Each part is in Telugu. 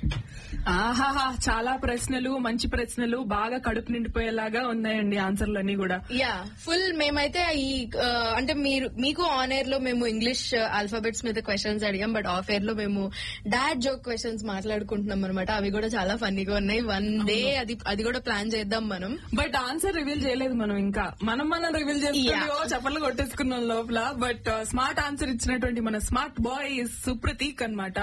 ఆహాహా చాలా ప్రశ్నలు మంచి ప్రశ్నలు బాగా కడుపు నిండిపోయేలాగా ఉన్నాయండి ఆన్సర్లన్నీ కూడా యా ఫుల్ మేమైతే ఈ ఆ, అంటే మీరు మీకు ఆన్ ఎయిర్ లో మేము ఇంగ్లీష్ ఆల్ఫాబెట్స్ మీద క్వశ్చన్స్ అడిగాం బట్ ఆఫ్ ఎయిర్ లో మేము డాడ్ జోక్ క్వశ్చన్స్ మాట్లాడుకుంటున్నాం అనమాట అవి కూడా చాలా ఫన్నీగా ఉన్నాయి వన్ డే అది అది కూడా ప్లాన్ చేద్దాం మనం బట్ ఆన్సర్ రివీల్ చేయలేదు మనం ఇంకా మనం మనం రివీల్ చేసుకుని Yeah. ఓ చప్పట్లు కొట్టేసుకున్నాం లోపల బట్ స్మార్ట్ ఆన్సర్ ఇచ్చినటువంటి మన స్మార్ట్ బాయ్ సుప్రతీక్ అనమాట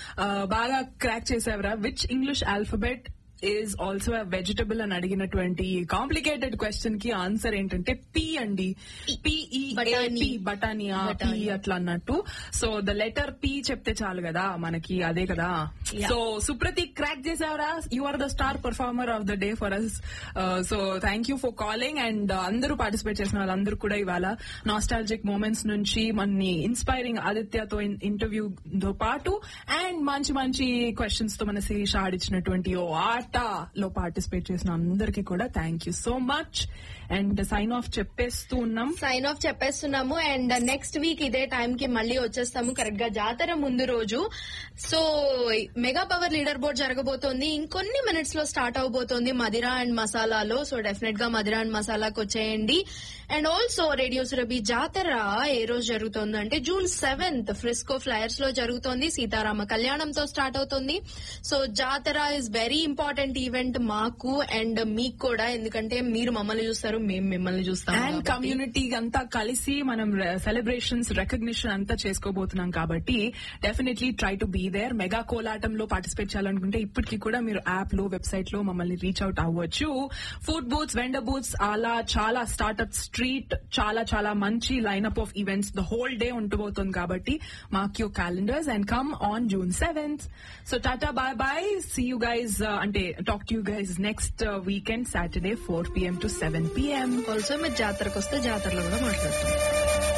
బాగా క్రాక్ చేసేవరా which English alphabet is also vegetable అని అడిగినటువంటి కాంప్లికేటెడ్ క్వశ్చన్ కి ఆన్సర్ ఏంటంటే పి అండి పిఈ బఠానీ. బటానియా పి బఠానీ. అట్లా అన్నట్టు సో ద లెటర్ పి చెప్తే చాలు కదా మనకి అదే కదా సో సుప్రతీక్ క్రాక్ చేసావరా you are the star performer of the day for us so thank you for calling and అందరూ పార్టిసిపేట్ చేసిన వాళ్ళందరూ కూడా ఇవాళ నాస్టాలజిక్ మూమెంట్స్ నుంచి మనని ఇన్స్పైరింగ్ ఆదిత్యతో ఇంటర్వ్యూ తో పాటు అండ్ మంచి మంచి క్వశ్చన్స్ తో మన శిరీష ఆడిచ్చినటువంటి ఓ ఆటలో పార్టిసిపేట్ చేసిన అందరికీ కూడా thank you so much and sign off చెప్పేస్తూ ఉన్నాం సైన్ ఆఫ్ చెప్పేస్తున్నాము అండ్ నెక్స్ట్ వీక్ ఇదే టైం కి మళ్ళీ వచ్చేస్తాము కరెక్ట్ గా జాతర ముందు రోజు so mega power leader board జరగబోతోంది ఇంకొన్ని మినిట్స్ లో స్టార్ట్ అవబోతోంది మదిరా అండ్ మసాలాలో సో డెఫినెట్ గా మదిరా అండ్ మసాలాకి వచ్చేయండి అండ్ ఆల్సో రేడియో సురభి జాతర ఏ రోజు జరుగుతోంది అంటే జూన్ సెవెంత్ ఫ్రిస్కో ఫ్లయర్స్ లో జరుగుతోంది సీతారామ కళ్యాణంతో స్టార్ట్ అవుతుంది సో జాతర ఇస్ వెరీ ఇంపార్టెంట్ ఈవెంట్ మాకు అండ్ మీకు కూడా ఎందుకంటే మీరు మమ్మల్ని చూస్తారు మేము మిమ్మల్ని చూస్తాం అండ్ కాబట్టి. కమ్యూనిటీ అంతా కలిసి మనం సెలబ్రేషన్స్ రికగ్నిషన్ అంతా చేసుకోబోతున్నాం కాబట్టి definitely try to be there mega కోలాటంలో పార్టిసిపేట్ చేయాలనుకుంటే ఇప్పటికీ కూడా మీరు యాప్ లో వెబ్సైట్ లో మమ్మల్ని రీచ్ అవుట్ అవ్వచ్చు ఫుడ్ బూత్స్ వెండర్ బూత్స్ అలా చాలా స్టార్ట్అప్ స్ట్రీట్ చాలా చాలా మంచి lineup of events the whole day ఉంటబోతుంది కాబట్టి mark your calendars and come on June seventh so tata bye bye see you guys అంటే talk to you guys next weekend Saturday four PM to seven PM also మీరు జాతరకు వస్తే జాతరలో కూడా మాట్లాడతాం